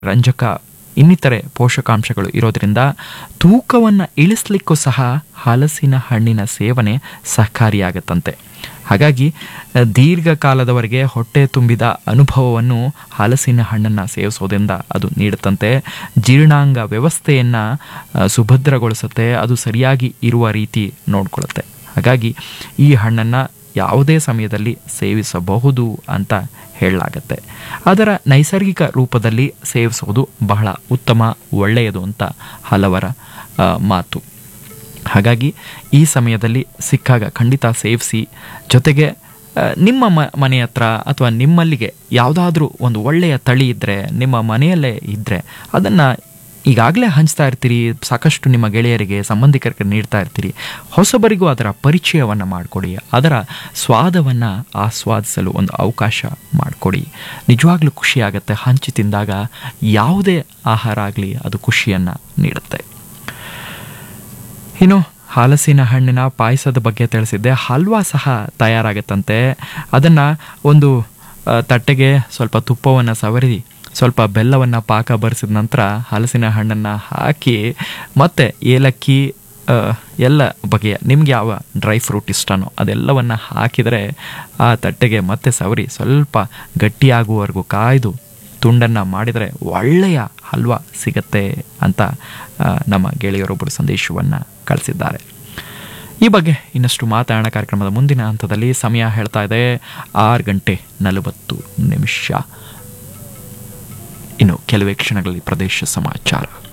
ರಂಜಕ ಇನ್ನಿತರೆ ಪೋಷಕಾಂಶಗಳು ಇರೋದ್ರಿಂದ ತೂಕವನ್ನು ಇಳಿಸ್ಲಿಕ್ಕೂ ಸಹ ಹಲಸಿನ ಹಣ್ಣಿನ ಸೇವನೆ ಸಹಕಾರಿಯಾಗತ್ತಂತೆ ಹಾಗಾಗಿ ಅಹ್, ದೀರ್ಘಕಾಲದವರೆಗೆ ಹೊಟ್ಟೆ ತುಂಬಿದ ಅನುಭವವನ್ನು ಹಲಸಿನ ಹಣ್ಣನ್ನು ಸೇವಿಸೋದ್ರಿಂದ ಅದು ನೀಡುತ್ತಂತೆ ಜೀರ್ಣಾಂಗ ವ್ಯವಸ್ಥೆಯನ್ನು ಸುಭದ್ರಗೊಳಿಸುತ್ತೆ ಅದು ಸರಿಯಾಗಿ ಇರುವ ರೀತಿ ನೋಡ್ಕೊಳ್ಳುತ್ತೆ ಹಾಗಾಗಿ ಈ ಹಣ್ಣನ್ನು ಯಾವುದೇ ಸಮಯದಲ್ಲಿ ಸೇವಿಸಬಹುದು ಅಂತ ಹೇಳಲಾಗತ್ತೆ ಅದರ ನೈಸರ್ಗಿಕ ರೂಪದಲ್ಲಿ ಸೇವಿಸುವುದು ಬಹಳ ಉತ್ತಮ ಒಳ್ಳೆಯದು ಅಂತ ಹಲವರ ಆ, ಮಾತು ಹಾಗಾಗಿ ಈ ಸಮಯದಲ್ಲಿ ಸಿಕ್ಕಾಗ ಖಂಡಿತ ಸೇವಿಸಿ ಜೊತೆಗೆ ಆ, ನಿಮ್ಮ ಮ ಮನೆ ಹತ್ರ ಅಥವಾ ನಿಮ್ಮಲ್ಲಿಗೆ ಯಾವುದಾದ್ರೂ ಒಂದು ಒಳ್ಳೆಯ ತಳಿ ಇದ್ದರೆ ನಿಮ್ಮ ಮನೆಯಲ್ಲೇ ಇದ್ದರೆ ಅದನ್ನು ಈಗಾಗಲೇ ಹಂಚ್ತಾ ಇರ್ತೀರಿ ಸಾಕಷ್ಟು ನಿಮ್ಮ ಗೆಳೆಯರಿಗೆ ಸಂಬಂಧಿಕರಿಗೆ ನೀಡ್ತಾ ಇರ್ತೀರಿ ಹೊಸಬರಿಗೂ ಅದರ ಪರಿಚಯವನ್ನು ಮಾಡಿಕೊಡಿ ಅದರ ಸ್ವಾದವನ್ನು ಆಸ್ವಾದಿಸಲು ಒಂದು ಅವಕಾಶ ಮಾಡಿಕೊಡಿ ನಿಜವಾಗ್ಲೂ ಖುಷಿಯಾಗತ್ತೆ ಹಂಚಿ ತಿಂದಾಗ ಯಾವುದೇ ಆಹಾರ ಆಗಲಿ ಅದು ಖುಷಿಯನ್ನು ನೀಡುತ್ತೆ ಇನ್ನು ಹಲಸಿನ ಹಣ್ಣಿನ ಪಾಯಸದ ಬಗ್ಗೆ ತಿಳಿಸಿದ್ದೆ ಹಲ್ವಾ ಸಹ ತಯಾರಾಗುತ್ತಂತೆ ಅದನ್ನು ಒಂದು ಆ, ತಟ್ಟೆಗೆ ಸ್ವಲ್ಪ ತುಪ್ಪವನ್ನು ಸವರಿ ಸ್ವಲ್ಪ ಬೆಲ್ಲವನ್ನು ಪಾಕ ಬರೆಸಿದ ನಂತರ ಹಲಸಿನ ಹಣ್ಣನ್ನು ಹಾಕಿ ಮತ್ತೆ ಏಲಕ್ಕಿ ಆ, ಎಲ್ಲ ಬಗೆಯ ನಿಮ್ಗೆ ಯಾವ ಡ್ರೈ ಫ್ರೂಟ್ ಇಷ್ಟನೋ ಅದೆಲ್ಲವನ್ನು ಹಾಕಿದರೆ ಆ ತಟ್ಟೆಗೆ ಮತ್ತೆ ಸವರಿ ಸ್ವಲ್ಪ ಗಟ್ಟಿಯಾಗುವವರೆಗೂ ಕಾಯ್ದು ತುಂಡನ್ನು ಮಾಡಿದರೆ ಒಳ್ಳೆಯ ಹಲ್ವಾ ಸಿಗತ್ತೆ ಅಂತ ಆ, ನಮ್ಮ ಗೆಳೆಯರೊಬ್ಬರು ಸಂದೇಶವನ್ನು ಕಳಿಸಿದ್ದಾರೆ ಈ ಬಗ್ಗೆ ಇನ್ನಷ್ಟು ಮಾತಾಡೋಣ ಕಾರ್ಯಕ್ರಮದ ಮುಂದಿನ ಹಂತದಲ್ಲಿ ಸಮಯ ಹೇಳ್ತಾ ಇದೆ ಆರು ಗಂಟೆ ನಲವತ್ತು ನಿಮಿಷ ಇನ್ನು ಕೆಲವೇ ಕ್ಷಣಗಳಲ್ಲಿ ಪ್ರದೇಶ ಸಮಾಚಾರ